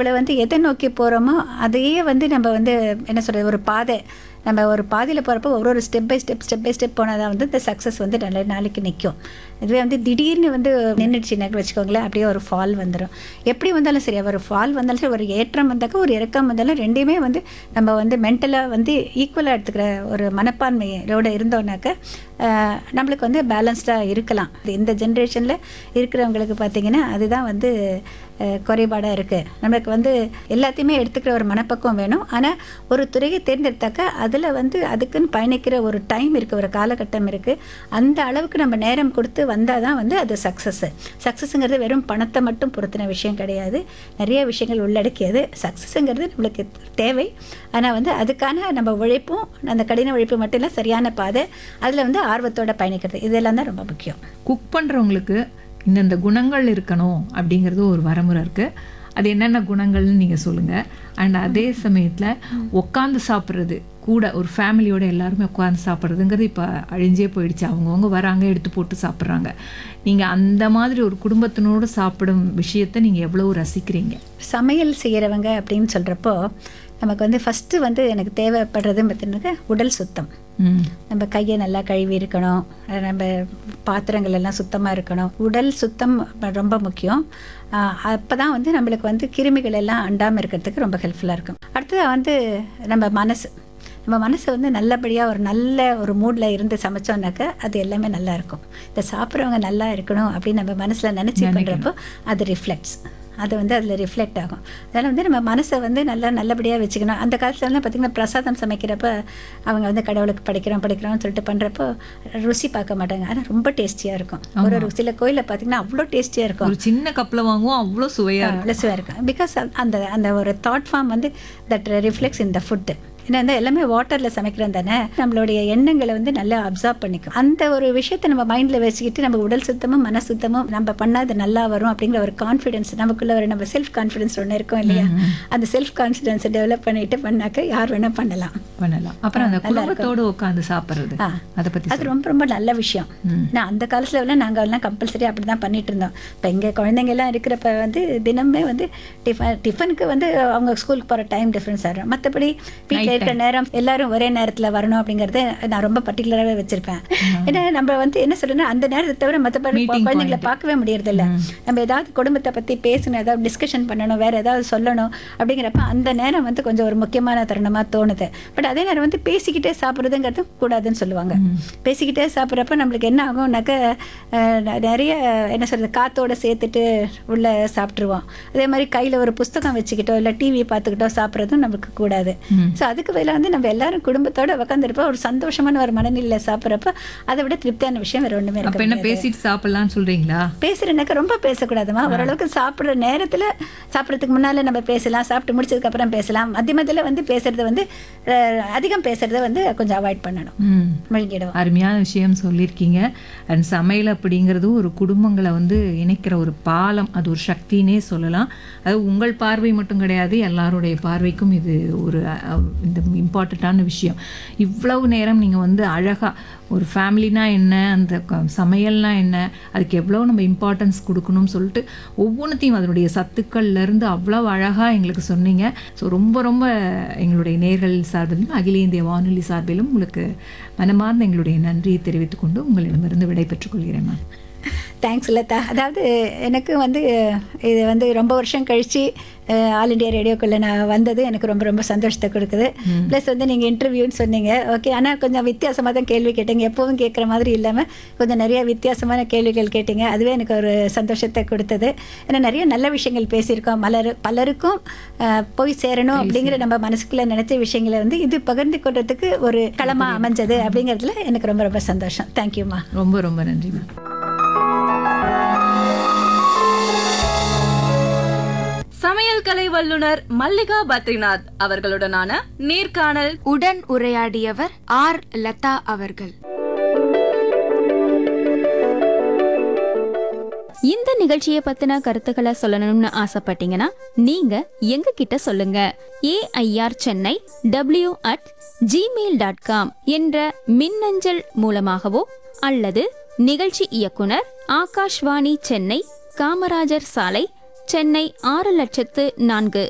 நம்மளை வந்து எதை நோக்கி போகிறோமோ அதையே வந்து நம்ம வந்து என்ன சொல்கிறது ஒரு பாதை நம்ம ஒரு பாதையில் போகிறப்போ ஒரு ஒரு step by step step by step போனால் தான் வந்து இந்த சக்ஸஸ் வந்து நல்ல நாளைக்கு நிற்கும் இதுவே வந்து திடீர்னு வந்து நின்றுச்சுனாக்க வச்சுக்கோங்களேன் அப்படியே ஒரு ஃபால் வந்துடும் எப்படி வந்தாலும் சரி ஒரு ஃபால் வந்தாலும் சரி ஒரு ஏற்றம் வந்தாக்க ஒரு இறக்கம் வந்தாலும் ரெண்டையுமே வந்து நம்ம வந்து மென்டலாக வந்து ஈக்குவலாக எடுத்துக்கிற ஒரு மனப்பான்மையோட இருந்தோம்னாக்க ஆஹ், நம்மளுக்கு வந்து பேலன்ஸ்டாக இருக்கலாம் இது இந்த ஜென்ரேஷனில் இருக்கிறவங்களுக்கு பார்த்தீங்கன்னா அதுதான் வந்து குறைபாடாக இருக்குது நம்மளுக்கு வந்து எல்லாத்தையுமே எடுத்துக்கிற ஒரு மனப்பக்குவம் வேணும் ஆனால் ஒரு துறையை தேர்ந்தெடுத்தாக்க அதில் வந்து அதுக்குன்னு பயணிக்கிற ஒரு டைம் இருக்குது ஒரு காலகட்டம் இருக்குது அந்த அளவுக்கு நம்ம நேரம் கொடுத்து வந்தால் தான் வந்து அது சக்ஸஸ்ஸு சக்ஸஸ்ங்கிறது வெறும் பணத்தை மட்டும் பொறுத்தின விஷயம் கிடையாது நிறைய விஷயங்கள் உள்ளடக்கியது சக்ஸஸ்ங்கிறது நம்மளுக்கு தேவை ஆனால் வந்து அதுக்கான நம்ம உழைப்பும் அந்த கடின உழைப்பு மட்டும் இல்லை சரியான பாதை அதில் வந்து ஆர்வத்தோட பயணிக்கிறது இதெல்லாம் தான் ரொம்ப முக்கியம் குக் பண்ணுறவங்களுக்கு இந்தந்த குணங்கள் இருக்கணும் அப்படிங்கிறது ஒரு வரமுறை இருக்குது அது என்னென்ன குணங்கள்னு நீங்கள் சொல்லுங்கள் அண்ட் அதே சமயத்தில் உட்காந்து சாப்பிட்றது கூட ஒரு ஃபேமிலியோட எல்லாருமே உட்காந்து சாப்பிட்றதுங்கிறது இப்போ அழிஞ்சே போயிடுச்சு அவங்கவுங்க வராங்க எடுத்து போட்டு சாப்பிட்றாங்க நீங்கள் அந்த மாதிரி ஒரு குடும்பத்தினோடு சாப்பிடும் விஷயத்தை நீங்கள் எவ்வளோ ரசிக்கிறீங்க சமையல் செய்கிறவங்க அப்படின்னு சொல்கிறப்போ நமக்கு வந்து ஃபஸ்ட்டு வந்து எனக்கு தேவைப்படுறது பார்த்தீங்கன்னா உடல் சுத்தம் ம் நம்ம கையை நல்லா கழுவி இருக்கணும் அஹ் நம்ம பாத்திரங்கள் எல்லாம் சுத்தமாக இருக்கணும் உடல் சுத்தம் ரொம்ப முக்கியம் அப்போ தான் வந்து நம்மளுக்கு வந்து கிருமிகள் எல்லாம் அண்டாமல் இருக்கிறதுக்கு ரொம்ப ஹெல்ப்ஃபுல்லாக இருக்கும் அடுத்தது வந்து நம்ம மனசு நம்ம மனசை வந்து நல்லபடியாக ஒரு நல்ல ஒரு மூடில் இருந்து சமைச்சோம்னாக்க அது எல்லாமே நல்லா இருக்கும் இந்த சாப்பிட்றவங்க நல்லா இருக்கணும் அப்படின்னு நம்ம மனசில் நினச்சி பண்ணுறப்போ அது ரிஃப்ளெக்ட்ஸ் அது வந்து அதில் ரிஃப்ளெக்ட் ஆகும் அதனால் வந்து நம்ம மனசை வந்து நல்லா நல்லபடியாக வச்சுக்கணும் அந்த காலத்துலலாம் பார்த்திங்கன்னா பிரசாதம் சமைக்கிறப்ப அவங்க வந்து கடவுளுக்கு படிக்கிறோம் படிக்கிறோம்னு சொல்லிட்டு பண்ணுறப்போ ருசி பார்க்க மாட்டாங்க ஆனால் ரொம்ப டேஸ்டியாக இருக்கும் ஒரு ஒரு சில கோயிலில் பார்த்திங்கன்னா அவ்வளோ டேஸ்டியாக இருக்கும் ஒரு சின்ன கப்பில் வாங்குவோம் அவ்வளோ சுவையாக அவ்வளோ சுவையாக இருக்கும் பிகாஸ் அந்த அந்த ஒரு தாட் ஃபார்ம் வந்து தட் ரிஃப்ளெக்ட்ஸ் இந்த ஃபுட்டு ஏன்னா வந்து எல்லாமே வாட்டரில் சமைக்கிறோம் தானே நம்மளுடைய எண்ணங்களை வந்து நல்லா அப்சார்ப் பண்ணிக்கும் அந்த ஒரு விஷயத்தை நம்ம மைண்டில் வச்சுக்கிட்டு நம்ம உடல் சுத்தமும் மன சுத்தமும் நம்ம பண்ணால் அது நல்லா வரும் அப்படிங்கிற ஒரு கான்ஃபிடென்ஸ் நமக்குள்ள ஒரு நம்ம செல்ஃப் கான்ஃபிடென்ஸ் ஒன்று இருக்கும் இல்லையா அந்த செல்ஃப் கான்ஃபிடென்ஸை டெவலப் பண்ணிட்டு பண்ணாக்க யார் வேணால் பண்ணலாம் பண்ணலாம் அப்புறம் அந்த குடும்பத்தோடு உட்காந்து சாப்பிட்றது ஆ. அதை பற்றி அது ரொம்ப ரொம்ப நல்ல விஷயம் நான் அந்த காலத்துல எல்லாம் நாங்கள் எல்லாம் கம்பல்சரி அப்படி தான் பண்ணிட்டு இருந்தோம் இப்போ எங்கள் குழந்தைங்க எல்லாம் இருக்கிறப்ப வந்து தினமே வந்து டிஃபன் டிஃபனுக்கு வந்து அவங்க ஸ்கூலுக்கு போகிற டைம் டிஃப்ரென்ஸ் ஆகும் மற்றபடி வீட்டில் இருக்கிற நேரம் எல்லாரும் ஒரே நேரத்தில் வரணும் அப்படிங்கறத நான் ரொம்ப பர்டிகுலராகவே வச்சிருப்பேன் ஏன்னா நம்ம வந்து என்ன சொல்றேன்னா அந்த நேரத்தை தவிர மற்றபடி Meeting குழந்தைங்களை point. பார்க்கவே முடியறதில்ல நம்ம ஏதாவது குடும்பத்தை பற்றி பேசணும் ஏதாவது டிஸ்கஷன் பண்ணணும் வேற ஏதாவது சொல்லணும் அப்படிங்கிறப்ப அந்த நேரம் வந்து கொஞ்சம் ஒரு முக்கியமான தருணமாக தோணுது பட் அதே நேரம் வந்து பேசிக்கிட்டே சாப்பிட்றதுங்கிறது கூடாதுன்னு சொல்லுவாங்க பேசிக்கிட்டே சாப்பிட்றப்ப நம்மளுக்கு என்ன ஆகும்னாக்க அஹ், ந- நிறைய என்ன சொல்றது காத்தோட சேர்த்துட்டு உள்ள சாப்பிட்ருவோம் அதே மாதிரி கையில் ஒரு புஸ்தகம் வச்சுக்கிட்டோ இல்லை டிவி பார்த்துக்கிட்டோ சாப்பிட்றதும் நமக்கு கூடாது ஸோ அதுக்கு பதிலாக வந்து நம்ம எல்லாரும் குடும்பத்தோட உட்காந்துருப்போம் ஒரு சந்தோஷமான ஒரு மனநிலையில் சாப்பிட்றப்ப அதை விட திருப்தியான விஷயம் வேற ஒன்றுமே அப்போ இருக்க என்ன முடியாது. பேசிட்டு சாப்பிடலாம்னு சொல்கிறீங்களா பேசுறேன்னாக்க ரொம்ப பேசக்கூடாதுமா ஓரளவுக்கு சாப்பிட்ற நேரத்தில் சாப்பிட்றதுக்கு முன்னால் நம்ம பேசலாம் சாப்பிட்டு முடிச்சதுக்கு அப்புறம் பேசலாம் மத்திய மத்தியில் வந்து பேசுறது வந்து அஹ், அதிகம் பேசுறத வந்து கொஞ்சம் அவாய்ட் பண்ணணும் ம் முழுங்கிடுவோம் அருமையான விஷயம் சொல்லியிருக்கீங்க அண்ட் சமையல் அப்படிங்கிறது ஒரு குடும்பங்களை வந்து இணைக்கிற ஒரு பாலம் அது ஒரு சக்தினே சொல்லலாம் அது உங்கள் பார்வை மட்டும் கிடையாது எல்லாருடைய பார்வைக்கும் இது ஒரு அஹ், இந்த இம்பார்ட்டண்ட்டான விஷயம் இவ்வளவு நேரம் நீங்கள் வந்து அழகாக ஒரு ஃபேமிலினா என்ன அந்த க- சமையல்னா என்ன அதுக்கு எவ்வளோ நம்ம இம்பார்ட்டன்ஸ் கொடுக்கணும்னு சொல்லிட்டு ஒவ்வொன்றுத்தையும் அதனுடைய சத்துக்கள்ல இருந்து அவ்வளோ அழகாக எங்களுக்கு சொன்னீங்க ஸோ ரொம்ப ரொம்ப எங்களுடைய நேர்கள் சார்பிலும் அகில இந்திய வானொலி சார்பிலும் உங்களுக்கு மனமார்ந்த எங்களுடைய நன்றியை தெரிவித்துக் கொண்டு உங்களிடமிருந்து விடைபெற்றுக் கொள்கிறேன் மேம் தேங்க்ஸ் லதா அதாவது எனக்கு வந்து இது வந்து ரொம்ப வருஷம் கழித்து ஆல் இண்டியா ரேடியோக்குள்ளே நான் வந்தது எனக்கு ரொம்ப ரொம்ப சந்தோஷத்தை கொடுக்குது ப்ளஸ் வந்து நீங்கள் இன்டர்வியூன்னு சொன்னீங்க ஓகே ஆனால் கொஞ்சம் வித்தியாசமாக தான் கேள்வி கேட்டீங்க எப்போவும் கேட்குற மாதிரி இல்லாமல் கொஞ்சம் நிறைய வித்தியாசமான கேள்விகள் கேட்டீங்க அதுவே எனக்கு ஒரு சந்தோஷத்தை கொடுத்தது ஏன்னா நிறைய நல்ல விஷயங்கள் பேசியிருக்கோம் மலர் பலருக்கும் அஹ், போய் சேரணும் அப்படிங்கிற நம்ம மனசுக்குள்ளே நினச்ச விஷயங்களை வந்து இது பகிர்ந்து கொள்றதுக்கு ஒரு களமாக அமைஞ்சது அப்படிங்கிறதுல எனக்கு ரொம்ப ரொம்ப சந்தோஷம் தேங்க்யூம்மா ரொம்ப ரொம்ப நன்றி மேம் சமையல் கலை வல்லுனர் மல்லிகா பத்ரிநாத் அவர்களுடனான நேர்காணல் உடன் உரையாடியவர் ஆர் லதா அவர்கள் இந்த நிகழ்ச்சியை பத்தின கருத்துக்களை சொல்லணும்னு ஆசைப்பட்டீங்கன்னா நீங்க எங்க கிட்ட சொல்லுங்க AIR Chennai W at Gmail dot com என்ற மின்னஞ்சல் மூலமாகவோ அல்லது நிகழ்ச்சி இயக்குனர் ஆகாஷ்வாணி சென்னை காமராஜர் சாலை சென்னை ஆறு லட்சத்து நான்கு